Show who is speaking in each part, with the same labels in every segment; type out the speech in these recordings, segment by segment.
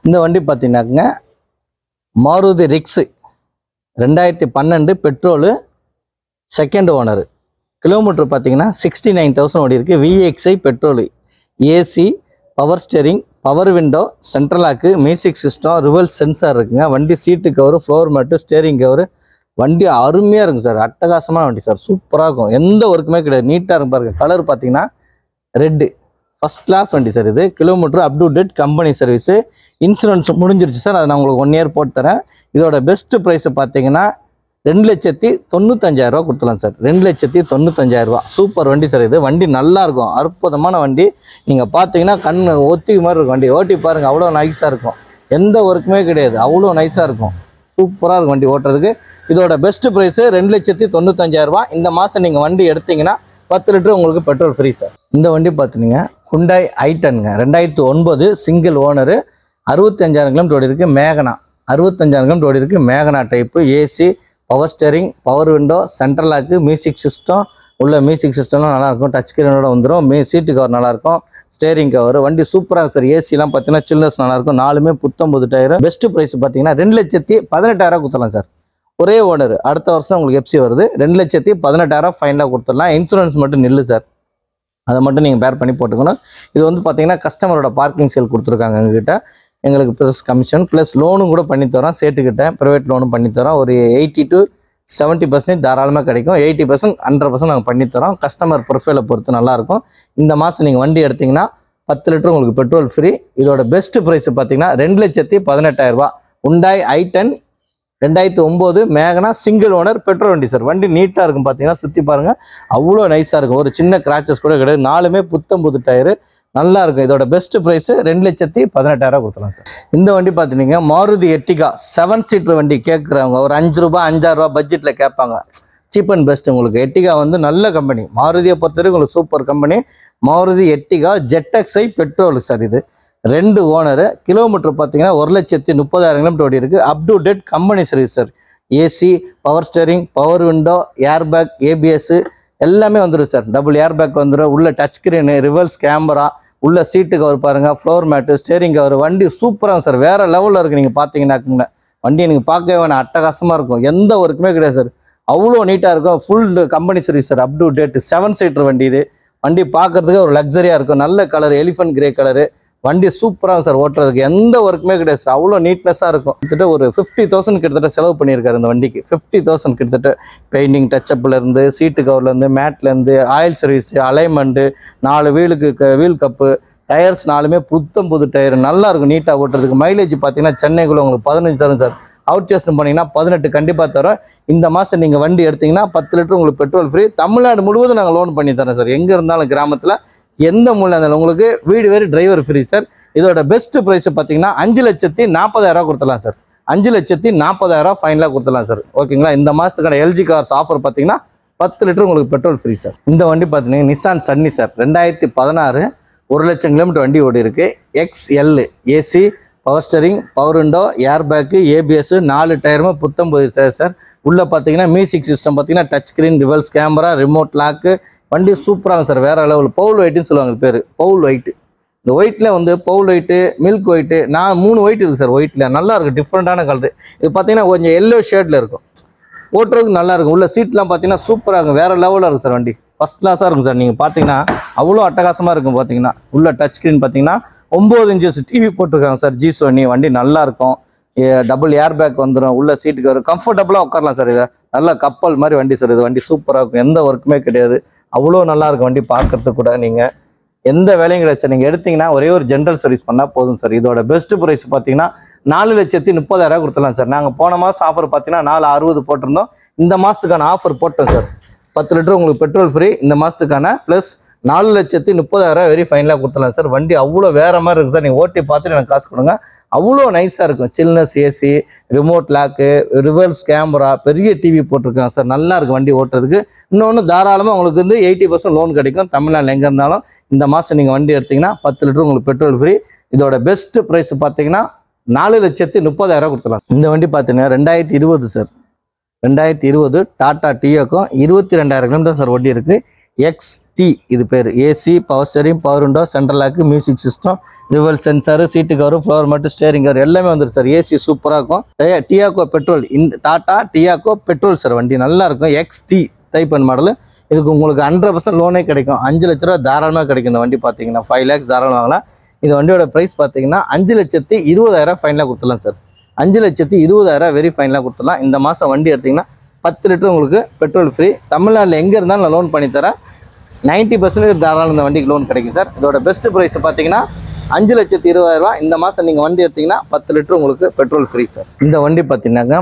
Speaker 1: இந்த வண்டி பார்த்தீங்கன்னாக்குங்க மாருதி ரிக்ஸு ரெண்டாயிரத்தி பன்னெண்டு பெட்ரோலு செகண்ட் ஓனர் கிலோமீட்டர் பார்த்தீங்கன்னா சிக்ஸ்டி நைன் தௌசண்ட் ஓடி இருக்கு VXI petrol AC power steering power window central lock music system reverse sensor இருக்குங்க வண்டி seat cover floor mat steering cover வண்டி அருமையாக இருக்கும் சார் அட்டகாசமான வண்டி சார் சூப்பராக இருக்கும் எந்த ஒர்க்குமே கிடையாது நீட்டாக இருக்கும் பாருங்க கலர் பார்த்தீங்கன்னா ரெட்டு ஃபஸ்ட் கிளாஸ் வண்டி சார் இது kilometre up to date company service insurance முடிஞ்சிருச்சு சார் அதை நான் உங்களுக்கு ஒன் இயர் போட்டு தரேன் இதோட பெஸ்ட் ப்ரைஸ் பார்த்தீங்கன்னா ரெண்டு லட்சத்தி தொண்ணூத்தஞ்சாயிரம் ரூபா கொடுத்துலாம் சார் ரெண்டு லட்சத்தி தொண்ணூத்தஞ்சாயிரம் ரூபா சூப்பர் வண்டி சார் இது வண்டி நல்லா இருக்கும் அற்புதமான வண்டி நீங்கள் பார்த்தீங்கன்னா கண் ஒத்திக்கு மாதிரி இருக்கும் வண்டி ஓட்டி பாருங்க அவ்வளோ நைஸாக இருக்கும் எந்த ஒர்க்குமே கிடையாது அவ்வளோ நைஸாக இருக்கும் சூப்பராக இருக்கும் வண்டி ஓட்டுறதுக்கு இதோட பெஸ்ட் ப்ரைஸு ரெண்டு லட்சத்தி தொண்ணூத்தஞ்சாயிரம் ரூபா இந்த மாதம் நீங்கள் வண்டி எடுத்தீங்கன்னா பத்து லிட்டர் உங்களுக்கு பெட்ரோல் ஃப்ரீ சார் இந்த வண்டி பார்த்துனீங்க ஹுண்டாய் ஐட்டனுங்க ரெண்டாயிரத்து ஒன்பது சிங்கிள் ஓனரு அறுபத்தஞ்சாயிரம் கிலோமீட்டர் ஓடி இருக்கு மேகனா அறுபத்தஞ்சாயிரம் கிலோமீட்டர் ஓடி இருக்கு Magna type AC power steering power window central lock music system உள்ள மியூசிக் சிஸ்டம்லாம் நல்லாயிருக்கும் டச் ஸ்க்ரீனோட வந்துடும் மீ சீட்டு கவர் நல்லாயிருக்கும் ஸ்டேரிங் கவர் வண்டி சூப்பராக சார் ஏசிலாம் பார்த்தீங்கன்னா சில்னஸ் நல்லாயிருக்கும் நாலுமே புத்தம் புது டயர் பெஸ்ட் ப்ரைஸ் பார்த்தீங்கன்னா ரெண்டு லட்சத்தி பதினெட்டாயிரம் கொடுத்துடலாம் சார் ஒரே ஓனர் அடுத்த வருஷம் உங்களுக்கு எஃப்சி வருது ரெண்டு லட்சத்தி பதினெட்டாயிரம் ஃபைனலாக கொடுத்துடலாம் இன்சூரன்ஸ் மட்டும் நில்லு சார் அதை மட்டும் நீங்கள் பேர் பண்ணி போட்டுக்கணும் இது வந்து பார்த்தீங்கன்னா கஸ்டமரோட பார்க்கிங் சேல் கொடுத்துருக்காங்க எங்ககிட்ட எங்களுக்கு ப்ளஸ் கமிஷன் ப்ளஸ் லோனும் கூட பண்ணித்தரோம் சேட்டுக்கிட்ட ப்ரைவேட் லோனும் பண்ணித்தரோம் ஒரு எயிட்டி டு செவன்ட்டி பர்சன்டேஜ் தாராளமாக கிடைக்கும் எயிட்டி பர்சன்ட் ஹண்ட்ரட் பர்சன்ட் நாங்கள் பண்ணித்தரோம் கஸ்டமர் ப்ரொஃபைலை பொறுத்து நல்லாயிருக்கும் இந்த மாதம் நீங்கள் வண்டி எடுத்தீங்கன்னா பத்து லிட்டர் உங்களுக்கு பெட்ரோல் ஃப்ரீ இதோட பெஸ்ட் ப்ரைஸ் பார்த்தீங்கன்னா ரெண்டு லட்சத்தி பதினெட்டாயிரம் ரூபாய் உண்டாய் ஐ டென் ரெண்டாயிரத்தி ஒம்பது மேகனா சிங்கிள் ஓனர் பெட்ரோல் வண்டி சார் வண்டி நீட்டாக இருக்கும் பார்த்தீங்கன்னா சுற்றி பாருங்கள் அவ்வளோ நைஸாக இருக்கும் ஒரு சின்ன கிராச்சஸ் கூட கிடையாது நாலுமே புத்தம் புது டயரு நல்லா இருக்கும் இதோட பெஸ்ட் ப்ரைஸ் ரெண்டு லட்சத்தி பதினெட்டாயிரம் கொடுத்துலாம் சார் இந்த வண்டி பார்த்துட்டீங்க மாருதி எர்டிகா செவன் சீட்டர் வண்டி கேட்குறவங்க ஒரு அஞ்சு ரூபா அஞ்சாறு ரூபா பட்ஜெட்டில் கேட்பாங்க சீப் அண்ட் பெஸ்ட் உங்களுக்கு எர்டிகா வந்து நல்ல கம்பெனி மாருதியை பொறுத்தவரைக்கும் உங்களுக்கு சூப்பர் கம்பெனி மாருதி எர்டிகா ஜெட்டக்ஸை பெட்ரோல் சார் இது ரெண்டு ஓனரு கிலோமீட்டர் பார்த்தீங்கன்னா ஒரு லட்சத்தி முப்பதாயிரம் கிலோமீட்டர் ஓடி இருக்கு up to date company service sir AC power steering power window airbag ABS எல்லாமே வந்துடும் சார் டபுள் ஏர்பேக் வந்துடும் உள்ள டச் ஸ்க்ரீனு ரிவர்ஸ் கேமரா உள்ள சீட்டு கவர் பாருங்க ஃப்ளோர் மேட்டு ஸ்டேரிங் கவர் வண்டி சூப்பராக சார் வேற லெவலில் இருக்கு நீங்கள் பார்த்தீங்கன்னாக்குங்க வண்டி எனக்கு பார்க்கவே வேணாம் அட்டகாசமாக இருக்கும் எந்த ஒர்க்குமே கிடையாது சார் அவ்வளோ நீட்டாக இருக்கும் full company service sir up to date seven seater வண்டி இது வண்டி பார்க்கறதுக்கு ஒரு லக்ஸரியாக இருக்கும் நல்ல கலர் எலிஃபென்ட் கிரே கலரு வண்டி சூப்பராக சார் ஓட்டுறதுக்கு எந்த ஒர்க்குமே கிடையாது சார் அவ்வளோ நீட்னஸாக இருக்கும் கிட்டத்தட்ட ஒரு ஃபிஃப்டி தௌசண்ட் கிட்டத்தட்ட செலவு பண்ணியிருக்காரு இந்த வண்டிக்கு ஃபிஃப்டி தௌசண்ட் கிட்டத்தட்ட பெயிண்டிங் டச்சப்லேருந்து சீட்டு கவர்லேருந்து மேட்லேருந்து ஆயில் சர்வீஸ் அலைன்மெண்ட்டு நாலு வீலுக்கு வீல் கப்பு டயர்ஸ் நாலுமே புத்தம் புது டயர் நல்லா இருக்கும் நீட்டாக ஓட்டுறதுக்கு மைலேஜ் பார்த்தீங்கன்னா சென்னைக்குள்ள உங்களுக்கு பதினஞ்சு தரும் சார் அவுட் சேஸ்ட் போனீங்கன்னா பதினெட்டு கண்டிப்பாக தரோம் இந்த மாதம் நீங்கள் வண்டி எடுத்தீங்கன்னா பத்து லிட்டர் உங்களுக்கு பெட்ரோல் ஃப்ரீ தமிழ்நாடு முழுவதும் நாங்கள் லோன் பண்ணி தரோம் சார் எங்கே இருந்தாலும் கிராமத்தில் எந்த மூலையில் இருந்தாலும் உங்களுக்கு வீடு வேறு டிரைவர் ஃப்ரீ சார் இதோட பெஸ்ட் ப்ரைஸ் பார்த்தீங்கன்னா அஞ்சு லட்சத்தி நாற்பதாயிரம் கொடுத்துடலாம் சார் அஞ்சு லட்சத்தி நாற்பதாயிரம் ஃபைனலாக கொடுத்துடலாம் சார் ஓகேங்களா இந்த மாதத்துக்கான எல்ஜி கார்ஸ் ஆஃபர் பார்த்தீங்கன்னா பத்து லிட்டர் உங்களுக்கு பெட்ரோல் ஃப்ரீ சார் இந்த வண்டி பார்த்தீங்கன்னா நிசான் சன்னி சார் ரெண்டாயிரத்தி பதினாறு ஒரு லட்சம் கிலோமீட்டர் வண்டி ஓடி இருக்கு XL AC power steering power window air bag ABS நாலு டயருமே புத்தம் போகுது சார் சார் உள்ளே பார்த்தீங்கன்னா மியூசிக் சிஸ்டம் பார்த்தீங்கன்னா touch screen reverse camera remote lock வண்டி சூப்பராக சார் வேற லெவல் பவுல் ஒயிட்டுன்னு சொல்லுவாங்க பேர் பவுல் ஒயிட்டு இந்த ஒயிட்டில் வந்து பவுல் ஒயிட்டு மில்க் ஒயிட்டு நான் மூணு ஒயிட் இருக்குது சார் ஒயிட்டில் நல்லா இருக்கும் டிஃப்ரெண்ட்டான கலரு இது பார்த்தீங்கன்னா கொஞ்சம் எல்லோ ஷேடில் இருக்கும் ஓட்டுறதுக்கு நல்லா இருக்கும் உள்ள சீட்லாம் பார்த்தீங்கன்னா சூப்பராக இருக்கும் வேற லெவலில் இருக்கும் சார் வண்டி ஃபஸ்ட் கிளாஸாக இருக்கும் சார் நீங்கள் பார்த்தீங்கன்னா அவ்வளோ அட்டகாசமாக இருக்கும் பார்த்தீங்கன்னா உள்ள டச் ஸ்க்ரீன் பார்த்தீங்கன்னா ஒம்பது இன்ச்சஸ் டிவி போட்டிருக்காங்க சார் ஜி சோனி வண்டி நல்லா இருக்கும் டபுள் ஏர் பேக் வந்துடும் உள்ள சீட்டுக்கு வரும் கம்ஃபர்டபுளாக உட்காரலாம் சார் இதை நல்ல கப்பல் மாதிரி வண்டி சார் இது வண்டி சூப்பராக இருக்கும் எந்த ஒர்க்குமே கிடையாது அவ்வளோ நல்லா இருக்கும் வண்டி பார்க்கறதுக்கு கூட நீங்கள் எந்த வேலையும் கிடையாது சார் நீங்கள் எடுத்தீங்கன்னா ஒரே ஒரு ஜென்ரல் சர்வீஸ் பண்ணால் போதும் சார் இதோட பெஸ்ட் ப்ரைஸ் பார்த்தீங்கன்னா நாலு லட்சத்தி முப்பதாயிரம் கொடுத்துலாம் சார் நாங்கள் போன மாதம் ஆஃபர் பார்த்தீங்கன்னா நாலு அறுபது போட்டிருந்தோம் இந்த மாதத்துக்கான ஆஃபர் போட்டோம் சார் பத்து லிட்டர் உங்களுக்கு பெட்ரோல் ஃப்ரீ இந்த மாதத்துக்கான ப்ளஸ் நாலு லட்சத்தி முப்பதாயிரம் வெரி ஃபைனலாக கொடுத்துலாம் சார் வண்டி அவ்வளோ வேற மாதிரி இருக்குது சார் நீங்கள் ஓட்டி பார்த்துட்டு எனக்கு காசு கொடுங்க அவ்வளோ நைஸாக இருக்கும் chillness AC remote lock reverse camera பெரிய டிவி போட்டிருக்காங்க சார் நல்லா இருக்கும் வண்டி ஓட்டுறதுக்கு இன்னொன்று தாராளமாக உங்களுக்கு வந்து எயிட்டி பர்சன்ட் லோன் கிடைக்கும் தமிழ்நாட்டில் எங்கே இருந்தாலும் இந்த மாதம் நீங்கள் வண்டி எடுத்தீங்கன்னா பத்து லிட்டர் உங்களுக்கு பெட்ரோல் ஃப்ரீ இதோட பெஸ்ட் ப்ரைஸ் பார்த்தீங்கன்னா நாலு லட்சத்தி முப்பதாயிரம் கொடுத்துலாம் இந்த வண்டி பார்த்தீங்கன்னா ரெண்டாயிரத்தி இருபது சார் ரெண்டாயிரத்தி இருபது டாடா டியோக்கும் இருபத்தி ரெண்டாயிரம் கிலோமீட்டர் சார் வண்டி இருக்குது எக்ஸ் டி இது பேர் AC power steering power window central lock music system reverse sensor seat cover floor மட்டும் ஸ்டேரிங் கவர் எல்லாமே வந்துடும் சார் ஏசி சூப்பராக இருக்கும் டய- டியாகோ பெட்ரோல் இந்த டாடா டியாகோ பெட்ரோல் சார் வண்டி நல்லா இருக்கும் X T type and model இதுக்கு உங்களுக்கு ஹண்ட்ரட் பர்சன்ட் லோனே கிடைக்கும் அஞ்சு லட்ச ரூபா தாராளமாக கிடைக்கும் இந்த வண்டி பார்த்தீங்கன்னா ஃபைவ் லேக்ஸ் தாராளம் வாங்கலாம் இந்த வண்டியோட ப்ரைஸ் பார்த்தீங்கன்னா அஞ்சு லட்சத்தி இருபதாயிரம் ஃபைனலாக கொடுத்துடலாம் சார் அஞ்சு லட்சத்தி இருபதாயிரம் வெரி ஃபைனலாக கொடுத்துடலாம் இந்த மாதம் வண்டி எடுத்தீங்கன்னா பத்து லிட்டர் உங்களுக்கு பெட்ரோல் ஃப்ரீ தமிழ்நாட்டில் எங்கே இருந்தாலும் நான் லோன் பண்ணித்தரேன் நைன்ட்டி பர்சன்டேஜ் தாராளம் இந்த வண்டிக்கு லோன் கிடைக்கும் சார் இதோட பெஸ்ட் ப்ரைஸ் பார்த்தீங்கன்னா அஞ்சு லட்சத்தி இருபதாயிரம் ரூபாய் இந்த மாதம் நீங்கள் வண்டி எடுத்தீங்கன்னா பத்து லிட்டர் உங்களுக்கு பெட்ரோல் ஃப்ரீ சார் இந்த வண்டி பார்த்தீங்கன்னாக்கா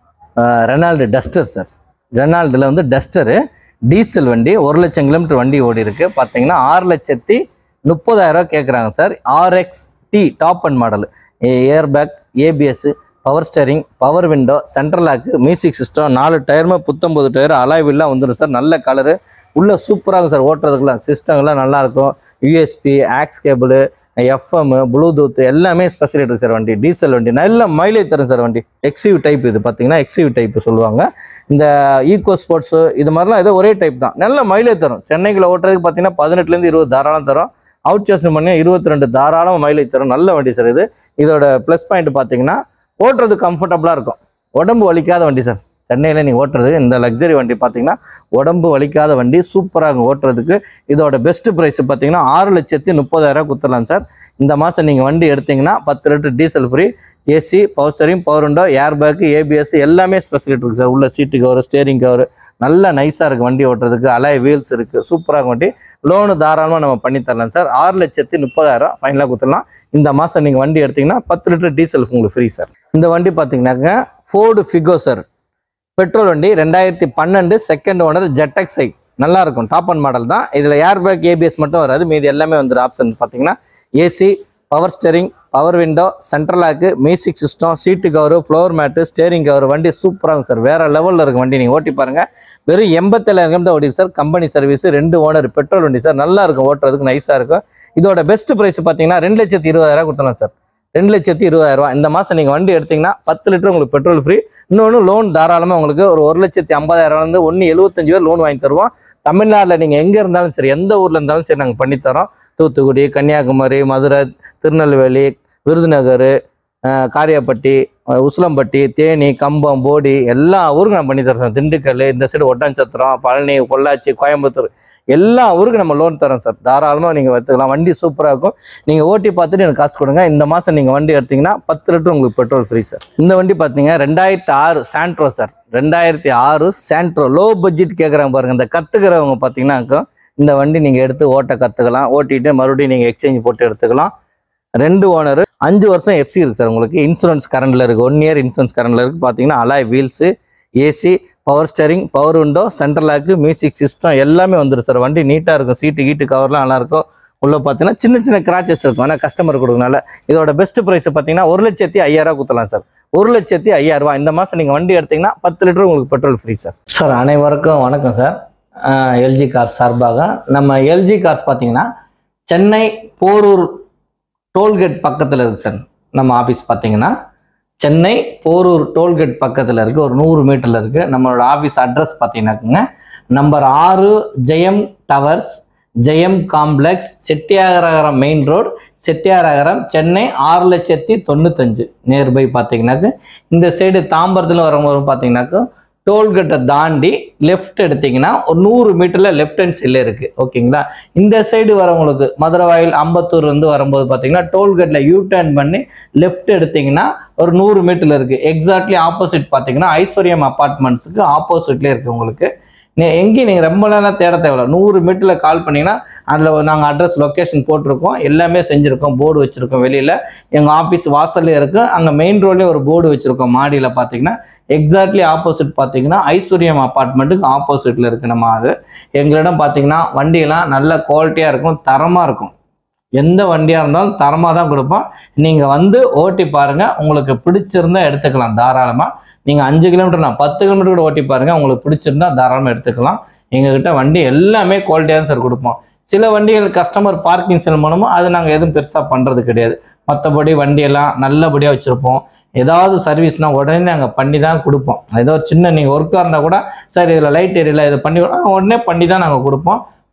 Speaker 1: ரெனால்டு டஸ்டர் சார் ரெனால்டில் வந்து டஸ்டரு டீசல் வண்டி ஒரு லட்சம் கிலோமீட்டர் வண்டி ஓடி இருக்கு பார்த்தீங்கன்னா ஆறு லட்சத்தி முப்பதாயிரம் ரூபாய் கேட்குறாங்க sir RX T top end model air bag ABS power steering power window central lock music system நாலு டயருமே புத்தம்பது டயர் அலாய்வில்லாம் வந்துடும் சார் நல்ல கலரு உள்ள சூப்பராக இருக்கும் சார் ஓட்டுறதுக்குலாம் சிஸ்டம்லாம் நல்லா இருக்கும் USB aux cable FM Bluetooth எல்லாமே ஸ்பெசிலிட்டி இருக்கு சார் வண்டி டீசல் வண்டி நல்ல மைலேஜ் தரும் சார் வண்டி எக்ஸிவ் டைப் இது பார்த்தீங்கன்னா எக்ஸிவ் டைப் சொல்லுவாங்க இந்த ஈகோ ஸ்போர்ட்ஸ் இது மாதிரிலாம் ஏதோ ஒரே டைப் தான் நல்ல மைலேஜ் தரும் சென்னைக்குள்ள ஓட்டுறதுக்கு பார்த்தீங்கன்னா பதினெட்டுலேருந்து இருபது தாராளம் தரும் அவுட் சார்ஜ் பண்ணி இருபத்தி ரெண்டு தாராளம் மைலேஜ் தரும் நல்ல வண்டி சார் இது இதோட ப்ளஸ் பாயிண்ட் பார்த்தீங்கன்னா ஓட்டுறது கம்ஃபர்டபுளாக இருக்கும் உடம்பு வலிக்காத வண்டி சார் சென்னையில் நீங்கள் ஓட்டுறது இந்த லக்ஸரி வண்டி பார்த்தீங்கன்னா உடம்பு வலிக்காத வண்டி சூப்பராக இருக்கும் ஓட்டுறதுக்கு இதோட பெஸ்ட் ப்ரைஸ் பார்த்தீங்கன்னா ஆறு லட்சத்தி முப்பதாயிரம் கொடுத்துடலாம் சார் இந்த மாதம் நீங்கள் வண்டி எடுத்தீங்கன்னா பத்து litre diesel free AC power steering power window air bag ABS எல்லாமே ஸ்பெசிலிட்டி இருக்குது சார் உள்ள சீட்டு கவர் ஸ்டேரிங் கவர் நல்லா நைஸாக இருக்குது வண்டி ஓட்டுறதுக்கு அலாய் வீல்ஸ் இருக்குது சூப்பராக வண்டி லோனு தாராளமாக நம்ம பண்ணி தரலாம் சார் ஆறு லட்சத்தி முப்பதாயிரம் ஃபைனலாக கொடுத்துடலாம் இந்த மாதம் நீங்கள் வண்டி எடுத்தீங்கன்னா பத்து லிட்டர் டீசல் உங்களுக்கு ஃப்ரீ சார் இந்த வண்டி பார்த்தீங்கன்னாக்க ஃபோர்டு ஃபிகோ சார் பெட்ரோல் வண்டி ரெண்டாயிரத்தி பன்னெண்டு செகண்ட் ஓனர் ஜெட்டக்ஸை நல்லா இருக்கும் டாப் அண்ட் மாடல் தான் இதில் ஏர் பேக் ஏபிஎஸ் மட்டும் வராது மீதி எல்லாமே வந்துடும் ஆப்ஷன் பார்த்தீங்கன்னா AC power steering power window central lock music system seat cover floor mat steering cover வண்டி சூப்பராக இருக்கும் சார் வேற லெவலில் இருக்கும் வண்டி நீங்கள் ஓட்டி பாருங்க வெறும் எண்பத்தேழாயிரம் கிலோமீட்டர் ஓடி சார் கம்பெனி சர்வீஸ் ரெண்டு ஓனர் பெட்ரோல் வண்டி சார் நல்லா இருக்கும் ஓட்டுறதுக்கு நைஸாக இருக்கும் இதோட பெஸ்ட் ப்ரைஸ் பார்த்தீங்கன்னா ரெண்டு லட்சத்தி இருபதாயிரம் கொடுத்தலாம் சார் ரெண்டு லட்சத்தி இருபதாயிரம் ரூபாய் இந்த மாதம் நீங்கள் வண்டி எடுத்தீங்கன்னா பத்து லிட்டர் உங்களுக்கு பெட்ரோல் ஃப்ரீ இன்னொன்று லோன் தாராளமாக உங்களுக்கு ஒரு ஒரு லட்சத்தி ஐம்பதாயிரம்லேருந்து ஒன்று எழுபத்தஞ்சு பேர் லோன் வாங்கி தருவோம் தமிழ்நாட்டில் நீங்கள் எங்கே இருந்தாலும் சரி எந்த ஊரில் இருந்தாலும் சரி நாங்கள் பண்ணித்தரோம் தூத்துக்குடி கன்னியாகுமரி மதுரை திருநெல்வேலி விருதுநகர் அஹ், காரியாப்பட்டி அஹ், உசிலம்பட்டி தேனி கம்பம் போடி எல்லா ஊருக்கும் நான் பண்ணி தரோம் சார் திண்டுக்கல் இந்த சைடு ஒட்டன்சத்திரம் பழனி பொள்ளாச்சி கோயம்புத்தூர் எல்லா ஊருக்கும் நம்ம லோன் தரோம் சார் தாராளமாக நீங்கள் எடுத்துக்கலாம் வண்டி சூப்பராக இருக்கும் நீங்கள் ஓட்டி பார்த்துட்டு எனக்கு காசு கொடுங்க இந்த மாதம் நீங்கள் வண்டி எடுத்தீங்கன்னா பத்து லிட்டர் உங்களுக்கு பெட்ரோல் ஃப்ரீ சார் இந்த வண்டி பார்த்தீங்க ரெண்டாயிரத்தி ஆறு சாண்ட்ரோ சார் ரெண்டாயிரத்தி ஆறு சாண்ட்ரோ லோ பட்ஜெட் கேட்குறாங்க பாருங்க இந்த கற்றுக்கிறவங்க பார்த்தீங்கன்னா இந்த வண்டி நீங்கள் எடுத்து ஓட்ட கற்றுக்கலாம் ஓட்டிட்டு மறுபடியும் நீங்கள் எக்ஸ்சேஞ்ச் போட்டு எடுத்துக்கலாம் ரெண்டு ஓனர் அஞ்சு வருஷம் எஃப்சி இருக்கு சார் உங்களுக்கு இன்சூரன்ஸ் கரண்டில் இருக்குது ஒன் இயர் இன்சூரன்ஸ் கரண்டில் இருக்குது பார்த்தீங்கன்னா alloy wheels AC power steering power window central lock music system எல்லாமே வந்துடும் சார் வண்டி நீட்டாக இருக்கும் சீட்டு கீட்டு கவர்லாம் நல்லா இருக்கும் உள்ள பார்த்தீங்கன்னா சின்ன சின்ன கிராச்சஸ் இருக்கும் ஆனால் கஸ்டமர் கொடுக்கறதுனால இதோட பெஸ்ட் ப்ரைஸ் பார்த்தீங்கன்னா ஒரு லட்சத்தி ஐயாயிரம் கொடுத்தலாம் சார் ஒரு லட்சத்தி ஐயாயிரம் ரூபாய் இந்த மாதம் நீங்கள் வண்டி எடுத்தீங்கன்னா பத்து லிட்டர் உங்களுக்கு பெட்ரோல் ஃப்ரீ சார்
Speaker 2: சார் அனைவருக்கும் வணக்கம் சார் எல்ஜி கார்ஸ் சார்பாக நம்ம எல்ஜி கார்ஸ் பார்த்தீங்கன்னா சென்னை போரூர் டோல்கேட் பக்கத்தில் இருக்கு சார் நம்ம ஆஃபீஸ் பார்த்தீங்கன்னா சென்னை போரூர் டோல்கேட் பக்கத்தில் இருக்குது ஒரு நூறு மீட்டரில் இருக்குது நம்மளோட ஆஃபீஸ் அட்ரஸ் பார்த்தீங்கன்னாக்குங்க நம்பர் ஆறு Jayam towers Jayam complex Chettiyaragaram main road Chettiyaragaram Chennai ஆறு லட்சத்தி தொண்ணூத்தஞ்சு நியர்பை பார்த்தீங்கன்னாக்க இந்த சைடு தாம்பரத்தில் வரும்போது பார்த்தீங்கன்னாக்கா டோல்கேட்டை தாண்டி லெஃப்ட் எடுத்தீங்கன்னா ஒரு நூறு மீட்டரில் லெஃப்ட் ஹேண்ட் சைடில் இருக்குது ஓகேங்களா இந்த சைடு வரவங்களுக்கு மதுரை வாயில் அம்பத்தூர் வந்து வரும்போது பார்த்தீங்கன்னா டோல்கேட்டில் யூ டர்ன் பண்ணி லெஃப்ட் எடுத்தீங்கன்னா ஒரு நூறு மீட்டரில் இருக்குது எக்ஸாக்ட்லி ஆப்போசிட் பார்த்தீங்கன்னா ஐஸ்வர்யம் அப்பார்ட்மெண்ட்ஸுக்கு ஆப்போசிட்லேயே இருக்குது உங்களுக்கு நீ எங்கேயும் நீங்கள் ரொம்ப நேரம் தேட தேவையில்ல நூறு மீட்டரில் கால் பண்ணிங்கன்னா அதில் நாங்கள் அட்ரஸ் லொக்கேஷன் போட்டிருக்கோம் எல்லாமே செஞ்சுருக்கோம் போர்டு வச்சுருக்கோம் வெளியில் எங்கள் ஆஃபீஸ் வாசல்லே இருக்குது அங்கே மெயின் ரோட்லேயே ஒரு போர்டு வச்சுருக்கோம் மாடியில் பார்த்தீங்கன்னா எக்ஸாக்ட்லி ஆப்போசிட் பார்த்தீங்கன்னா ஐஸ்வர்யம் அப்பார்ட்மெண்ட்டுக்கு ஆப்போசிட்டில் இருக்குது நம்ம அது எங்களிடம் பார்த்தீங்கன்னா வண்டியெல்லாம் நல்ல குவாலிட்டியாக இருக்கும் தரமாக இருக்கும் எந்த வண்டியாக இருந்தாலும் தரமாக தான் கொடுப்போம் நீங்கள் வந்து ஓட்டி பாருங்கள் உங்களுக்கு பிடிச்சிருந்தா எடுத்துக்கலாம் தாராளமாக நீங்கள் அஞ்சு கிலோமீட்டர் நான் பத்து கிலோமீட்டர் கூட ஓட்டி பாருங்கள் உங்களுக்கு பிடிச்சிருந்தா தாராளமாக எடுத்துக்கலாம் எங்ககிட்ட வண்டி எல்லாமே குவாலிட்டியாக தான் சார் கொடுப்போம் சில வண்டிகள் கஸ்டமர் பார்க்கிங் செல் மூலமாக அது நாங்கள் எதுவும் பெருசாக பண்ணுறது கிடையாது மற்றபடி வண்டியெல்லாம் நல்லபடியாக வச்சுருப்போம் ஏதாவது சர்வீஸ்னால் உடனே நாங்கள் பண்ணி தான் கொடுப்போம் ஏதோ சின்ன நீங்கள் ஒர்க்காக இருந்தால் கூட சார் இதில் லைட் எரியல இதை பண்ணி கொடு- ஆ, உடனே பண்ணி தான் நாங்கள் கொடுப்போம்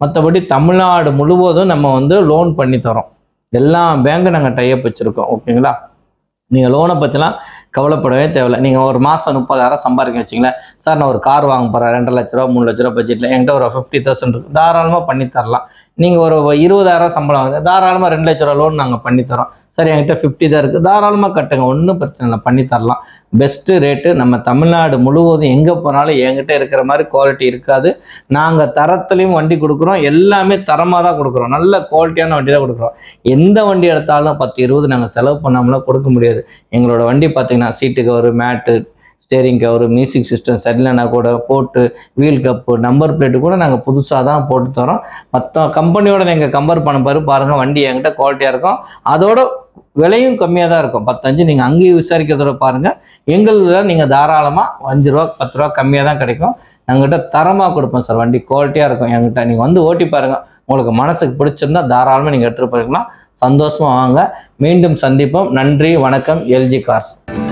Speaker 2: மற்றபடி தமிழ்நாடு முழுவதும் நம்ம வந்து லோன் பண்ணி தரோம் எல்லா பேங்க்கும் நாங்கள் டைப் வச்சுருக்கோம் ஓகேங்களா நீங்கள் லோனை பற்றிலாம் கவலைப்படவே தேவையில்ல நீங்கள் ஒரு மாதம் முப்பதாயிரம் சம்பாதிக்க வச்சிங்களேன் சார் நான் ஒரு கார் வாங்க போகிறேன் ரெண்டு லட்ச ரூபா மூணு லட்ச ரூபா பட்ஜெட்டில் என்கிட்ட ஒரு ஃபிஃப்டி தௌசண்ட் இருக்கு தாராளமாக பண்ணி தரலாம் நீங்கள் ஒரு இருபதாயிரம் சம்பளம் வாங்க தாராளமாக ரெண்டு லட்ச ரூபா லோன் நாங்கள் பண்ணி தரோம் சரி என்கிட்ட ஃபிஃப்டி தான் இருக்குது தாராளமாக கட்டுங்க ஒன்றும் பிரச்சனை இல்லை பண்ணி தரலாம் பெஸ்ட்டு ரேட்டு நம்ம தமிழ்நாடு முழுவதும் எங்கே போனாலும் என்கிட்ட இருக்கிற மாதிரி குவாலிட்டி இருக்காது நாங்கள் தரத்துலேயும் வண்டி கொடுக்குறோம் எல்லாமே தரமாக தான் கொடுக்குறோம் நல்ல குவாலிட்டியான வண்டி தான் கொடுக்குறோம் எந்த வண்டி எடுத்தாலும் பத்து இருபது நாங்கள் செலவு பண்ணாமலாம் கொடுக்க முடியாது எங்களோட வண்டி பார்த்தீங்கன்னா seat cover mat steering cover music system சரியில்லைனா கூட போட்டு வீல் கப்பு நம்பர் பிளேட்டு கூட நாங்கள் புதுசாக தான் போட்டு தரோம் மற்ற கம்பெனியோட நீங்கள் கம்பேர் பண்ண பாரு பாருங்கள் வண்டி என்கிட்ட குவாலிட்டியாக இருக்கும் அதோட விலையும் கம்மியாக தான் இருக்கும் பத்தஞ்சு நீங்கள் அங்கேயும் விசாரிக்கிறதோட பாருங்கள் எங்களில் நீங்கள் தாராளமாக அஞ்சு ரூபா பத்து ரூபா கம்மியாக தான் கிடைக்கும் நாங்கள்கிட்ட தரமாக கொடுப்போம் சார் வண்டி குவாலிட்டியாக இருக்கும் என்கிட்ட நீங்கள் வந்து ஓட்டி பாருங்கள் உங்களுக்கு மனசுக்கு பிடிச்சிருந்தா தாராளமாக நீங்கள் எடுத்துகிட்டு போயிருக்கலாம் சந்தோஷமாக வாங்க மீண்டும் சந்திப்போம் நன்றி வணக்கம் எல்ஜி கார்ஸ்